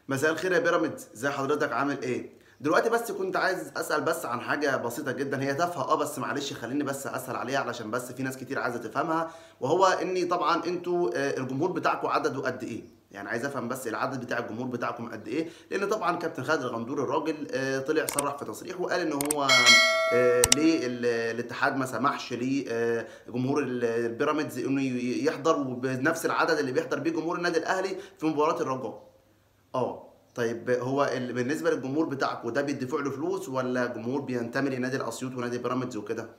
مساء الخير يا بيراميدز ازي حضرتك عامل ايه دلوقتي بس كنت عايز اسال بس عن حاجه بسيطه جدا هي تافهه اه بس معلش خليني بس اسال عليها علشان بس في ناس كتير عايزه تفهمها وهو اني طبعا انتوا آه، الجمهور بتاعكم عدده قد ايه يعني عايز افهم بس العدد بتاع الجمهور بتاعكم قد ايه لان طبعا كابتن خالد الغندور الراجل آه، طلع صرح في تصريح وقال ان هو آه، ليه ال- الاتحاد ما سمحش لجمهور البيراميدز انه ي- يحضر بنفس العدد اللي بيحضر بيه جمهور النادي الاهلي في مباراه الرجاء اه طيب هو ال- بالنسبه للجمهور بتاعكم ده بيدفع له فلوس ولا جمهور بينتمي لنادي الاسيوط ونادي بيراميدز وكده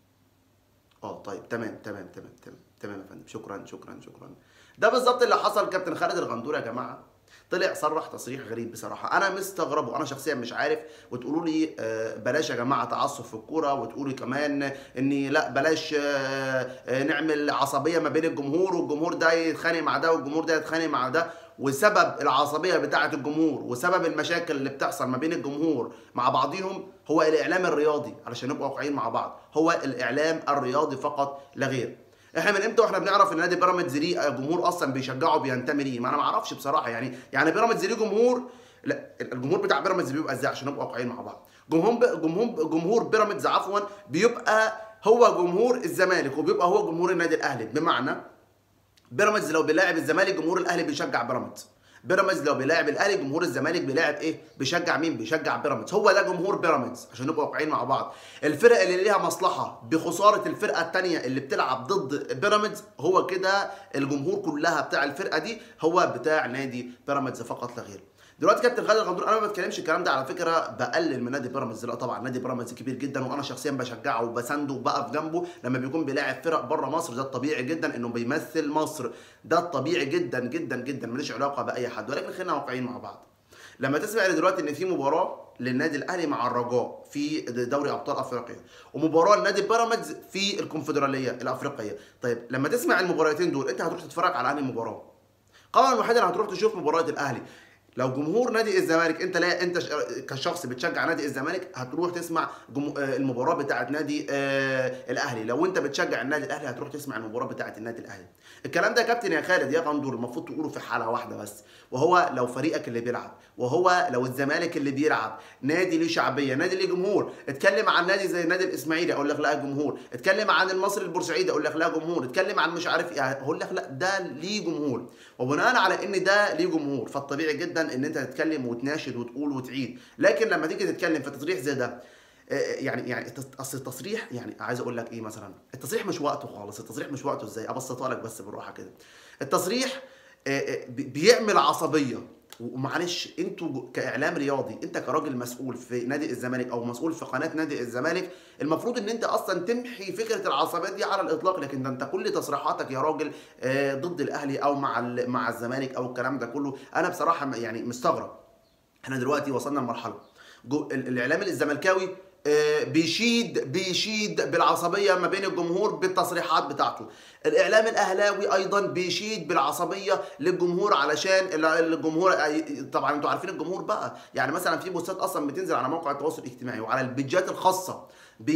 اه طيب تمام تمام تمام تمام تمام يا فندم شكرا شكرا شكرا ده بالظبط اللي حصل كابتن خالد الغندور يا جماعه طلع صرح تصريح غريب بصراحه انا مستغربه انا شخصيا مش عارف وتقولوا لي آه، بلاش يا جماعه تعصب في الكوره وتقولوا كمان اني لا بلاش آه، آه، نعمل عصبيه ما بين الجمهور والجمهور ده يتخانق مع ده والجمهور ده يتخانق مع ده وسبب العصبيه بتاعه الجمهور وسبب المشاكل اللي بتحصل ما بين الجمهور مع بعضهم هو الاعلام الرياضي علشان نبقى واقعيين مع بعض هو الاعلام الرياضي فقط لا غير احنا من امتى واحنا بنعرف ان نادي بيراميدز ليه جمهور اصلا بيشجعه بينتمي ليه ما انا ما اعرفش بصراحه يعني يعني بيراميدز ليه جمهور لا الجمهور بتاع بيراميدز بيبقى ازاي عشان نبقى واقعيين مع بعض جمهور جمهور جمهور بيراميدز عفوا بيبقى هو جمهور الزمالك وبيبقى هو جمهور النادي الاهلي بمعنى بيراميدز لو بيلاعب الزمالك جمهور الاهلي بيشجع بيراميدز بيراميدز لو بيلاعب الاهلي جمهور الزمالك بيلاعب ايه بيشجع مين بيشجع بيراميدز هو ده جمهور بيراميدز عشان نبقى واقعيين مع بعض الفرق اللي ليها مصلحه بخساره الفرقه الثانيه اللي بتلعب ضد بيراميدز هو كده الجمهور كلها بتاع الفرقه دي هو بتاع نادي بيراميدز فقط لا غير دلوقتي كابتن خالد الغندور انا ما بتكلمش الكلام ده على فكره بقلل من نادي بيراميدز لا طبعا نادي بيراميدز كبير جدا وانا شخصيا بشجعه وبسنده وبقف جنبه لما بيكون بيلاعب فرق بره مصر ده الطبيعي جدا انه بيمثل مصر ده الطبيعي جدا جدا جدا ملوش علاقه باي حد ولكن خلينا واقعيين مع بعض لما تسمع دلوقتي ان في مباراه للنادي الاهلي مع الرجاء في دوري ابطال افريقيا ومباراه لنادي بيراميدز في الكونفدراليه الافريقيه طيب لما تسمع المباراتين دول انت هتروح تتفرج على انهي مباراه قولا واحدا هتروح تشوف مباراه الاهلي لو جمهور نادي الزمالك انت لا انت ش- كشخص بتشجع نادي الزمالك هتروح تسمع جم... آه، المباراه بتاعه نادي آه الاهلي لو انت بتشجع النادي الاهلي هتروح تسمع المباراه بتاعه النادي الاهلي الكلام ده يا كابتن يا خالد يا غندور المفروض تقوله في حاله واحده بس وهو لو فريقك اللي بيلعب وهو لو الزمالك اللي بيلعب نادي ليه شعبيه نادي ليه جمهور اتكلم عن نادي زي نادي الاسماعيلي اقول لك لا جمهور اتكلم عن المصري البورسعيدي اقول لك لا جمهور اتكلم عن مش عارف ايه اقول لك لا ده ليه جمهور وبناء على ان ده ليه جمهور فالطبيعي جدا ان انت تتكلم وتناشد وتقول وتعيد لكن لما تيجي تتكلم في تصريح زي ده آه، يعني يعني التص- اصل التصريح يعني عايز اقول لك ايه مثلا التصريح مش وقته خالص التصريح مش وقته ازاي ابسطها لك بس بالراحه كده التصريح آه، آه، بي- بيعمل عصبيه ومعلش انتوا جو- كاعلام رياضي انت كراجل مسؤول في نادي الزمالك او مسؤول في قناه نادي الزمالك المفروض ان انت اصلا تمحي فكره العصبيات دي على الاطلاق لكن ده انت كل تصريحاتك يا راجل آه، ضد الاهلي او مع ال- مع الزمالك او الكلام ده كله انا بصراحه يعني مستغرب احنا دلوقتي وصلنا لمرحله جو ال- الاعلام الزملكاوي آه، بيشيد بيشيد بالعصبيه ما بين الجمهور بالتصريحات بتاعته الاعلام الاهلاوي ايضا بيشيد بالعصبيه للجمهور علشان ال- الجمهور آه، طبعا انتوا عارفين الجمهور بقى يعني مثلا في بوستات اصلا بتنزل على موقع التواصل الاجتماعي وعلى البيجات الخاصه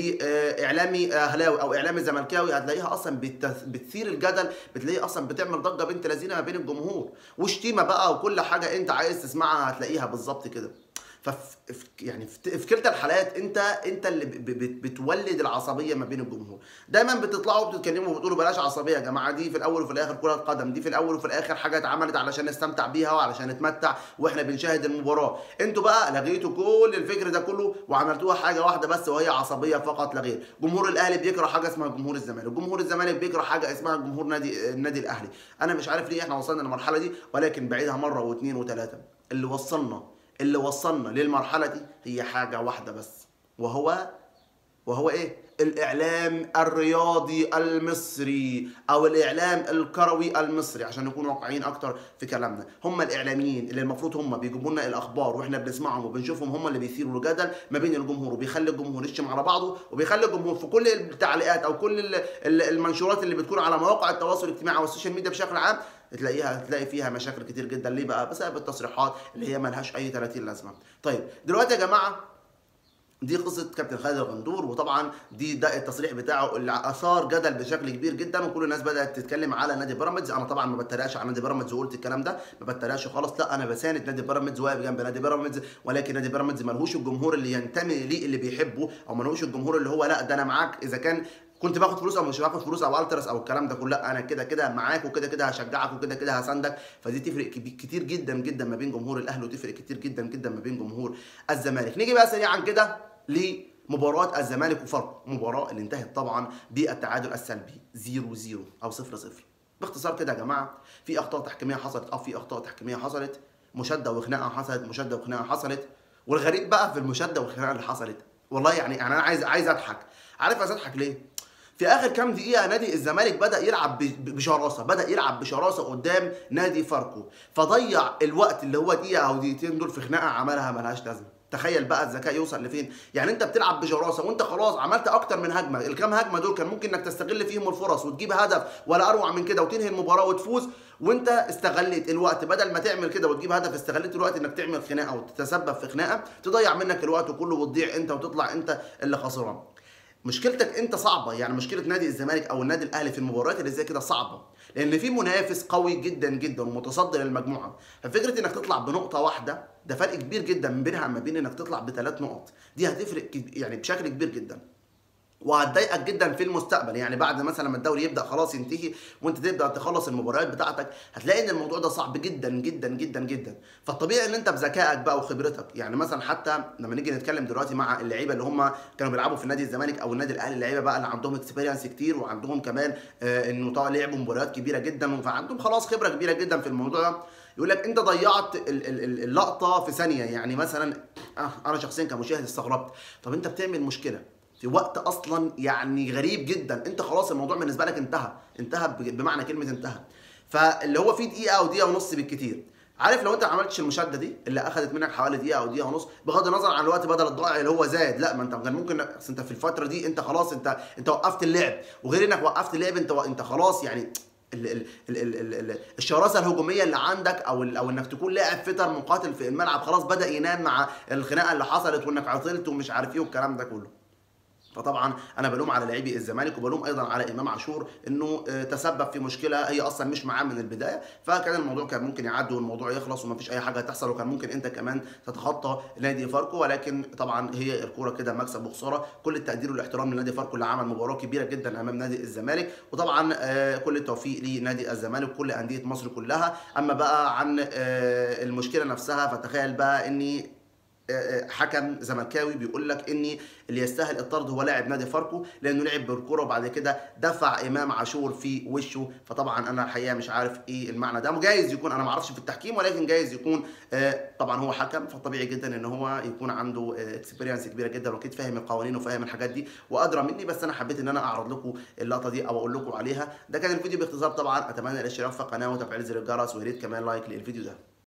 باعلامي اهلاوي او اعلامي زملكاوي هتلاقيها اصلا بتث- بتثير الجدل بتلاقيها اصلا بتعمل ضجه بنت لذينه ما بين الجمهور وشتيمه بقى وكل حاجه انت عايز تسمعها هتلاقيها بالظبط كده فف ف- يعني في في كلتا الحالات انت انت اللي ب- ب- بتولد العصبيه ما بين الجمهور دايما بتطلعوا وبتتكلموا وبتقولوا بلاش عصبيه يا جماعه دي في الاول وفي الاخر كره قدم دي في الاول وفي الاخر حاجه اتعملت علشان نستمتع بيها وعلشان نتمتع واحنا بنشاهد المباراه انتوا بقى لغيتوا كل الفكر ده كله وعملتوها حاجه واحده بس وهي عصبيه فقط لا غير جمهور الاهلي بيكره حاجه اسمها جمهور الزمالك جمهور الزمالك بيكره حاجه اسمها جمهور نادي النادي الاهلي انا مش عارف ليه احنا وصلنا للمرحله دي ولكن بعيدها مره واثنين وثلاثه اللي وصلنا اللي وصلنا للمرحله دي هي حاجه واحده بس وهو وهو ايه الاعلام الرياضي المصري او الاعلام الكروي المصري عشان نكون واقعيين اكتر في كلامنا هم الاعلاميين اللي المفروض هم بيجيبوا لنا الاخبار واحنا بنسمعهم وبنشوفهم هم اللي بيثيروا الجدل ما بين الجمهور وبيخلي الجمهور يشتم على بعضه وبيخلي الجمهور في كل التعليقات او كل ال- ال- المنشورات اللي بتكون على مواقع التواصل الاجتماعي والسوشيال ميديا بشكل عام تلاقيها تلاقي فيها مشاكل كتير جدا ليه بقى بسبب التصريحات اللي هي ملهاش اي 30 لازمه طيب دلوقتي يا جماعه دي قصه كابتن خالد الغندور وطبعا دي ده التصريح بتاعه اللي اثار جدل بشكل كبير جدا وكل الناس بدات تتكلم على نادي بيراميدز انا طبعا ما بتريقش على نادي بيراميدز وقلت الكلام ده ما بتريقش خالص لا انا بساند نادي بيراميدز واقف جنب نادي بيراميدز ولكن نادي بيراميدز ملهوش الجمهور اللي ينتمي ليه اللي بيحبه او ملهوش الجمهور اللي هو لا ده انا معاك اذا كان كنت باخد فلوس او مش باخد فلوس او الترس او الكلام ده كله لا انا كده كده معاك وكده كده هشجعك وكده كده هساندك فدي تفرق كبي- كتير جدا جدا ما بين جمهور الاهلي وتفرق كتير جدا جدا ما بين جمهور الزمالك نيجي بقى سريعا كده لمباراة الزمالك وفرق مباراة اللي انتهت طبعا بالتعادل السلبي 0 0 او 0 0 باختصار كده يا جماعة في اخطاء تحكيمية حصلت اه في اخطاء تحكيمية حصلت مشادة وخناقة حصلت مشادة وخناقة حصلت والغريب بقى في المشادة والخناقة اللي حصلت والله يعني يعني انا عايز عايز اضحك عارف عايز اضحك ليه؟ في اخر كام دقيقه نادي الزمالك بدا يلعب ب- بشراسه بدا يلعب بشراسه قدام نادي فاركو فضيع الوقت اللي هو دقيقه او دقيقتين دول في خناقه عملها ملهاش لازمه تخيل بقى الذكاء يوصل لفين يعني انت بتلعب بشراسه وانت خلاص عملت اكتر من هجمه الكام هجمه دول كان ممكن انك تستغل فيهم الفرص وتجيب هدف ولا اروع من كده وتنهي المباراه وتفوز وانت استغليت الوقت بدل ما تعمل كده وتجيب هدف استغليت الوقت انك تعمل خناقه وتتسبب في خناقه تضيع منك الوقت كله وتضيع انت وتطلع انت اللي خسران مشكلتك انت صعبه يعني مشكله نادي الزمالك او النادي الاهلي في المباريات اللي زي كده صعبه لان في منافس قوي جدا جدا ومتصدر المجموعه ففكره انك تطلع بنقطه واحده ده فرق كبير جدا من بينها ما بين انك تطلع بثلاث نقط دي هتفرق كب- يعني بشكل كبير جدا وهتضايقك جدا في المستقبل يعني بعد مثلا ما الدوري يبدا خلاص ينتهي وانت تبدا تخلص المباريات بتاعتك هتلاقي ان الموضوع ده صعب جدا جدا جدا جدا فالطبيعي ان انت بذكائك بقى وخبرتك يعني مثلا حتى لما نيجي نتكلم دلوقتي مع اللعيبه اللي هم كانوا بيلعبوا في نادي الزمالك او النادي الاهلي اللعيبه بقى اللي عندهم اكسبيرينس كتير وعندهم كمان آه انه طبعا لعبوا مباريات كبيره جدا فعندهم خلاص خبره كبيره جدا في الموضوع ده يقول لك انت ضيعت ال- ال- ال- اللقطه في ثانيه يعني مثلا آه انا شخصيا كمشاهد استغربت طب انت بتعمل مشكله في وقت اصلا يعني غريب جدا انت خلاص الموضوع بالنسبه لك انتهى انتهى ب- بمعنى كلمه انتهى فاللي هو فيه دقيقه او دقيقه ونص بالكتير عارف لو انت ما عملتش المشاده دي اللي اخذت منك حوالي دقيقه او دقيقه ونص بغض النظر عن الوقت بدل الضائع اللي هو زاد لا ما انت كان ممكن اصل انت في الفتره دي انت خلاص انت انت وقفت اللعب وغير انك وقفت اللعب انت انت خلاص يعني ال ال ال ال ال ال الشراسه الهجوميه اللي عندك او ال او انك تكون لاعب فتر مقاتل في الملعب خلاص بدا ينام مع الخناقه اللي حصلت وانك عطلت ومش عارف ايه والكلام ده كله فطبعا انا بلوم على لاعبي الزمالك وبلوم ايضا على امام عاشور انه آه، تسبب في مشكله هي اصلا مش معاه من البدايه فكان الموضوع كان ممكن يعدي والموضوع يخلص ومفيش اي حاجه تحصل وكان ممكن انت كمان تتخطى نادي فاركو ولكن طبعا هي الكوره كده مكسب وخساره كل التقدير والاحترام لنادي فاركو اللي عمل مباراه كبيره جدا امام نادي الزمالك وطبعا آه، كل التوفيق لنادي الزمالك وكل انديه مصر كلها اما بقى عن آه، المشكله نفسها فتخيل بقى اني حكم زملكاوي بيقول لك ان اللي يستاهل الطرد هو لاعب نادي فاركو لانه لعب بالكره وبعد كده دفع امام عاشور في وشه فطبعا انا الحقيقه مش عارف ايه المعنى ده جايز يكون انا ما اعرفش في التحكيم ولكن جايز يكون آه، طبعا هو حكم فطبيعي جدا ان هو يكون عنده اكسبيرينس كبيره جدا واكيد فاهم القوانين وفاهم الحاجات دي وادرى مني بس انا حبيت ان انا اعرض لكم اللقطه دي او اقول لكم عليها ده كان الفيديو باختصار طبعا اتمنى الاشتراك في القناه وتفعيل زر الجرس ويا ريت كمان لايك للفيديو ده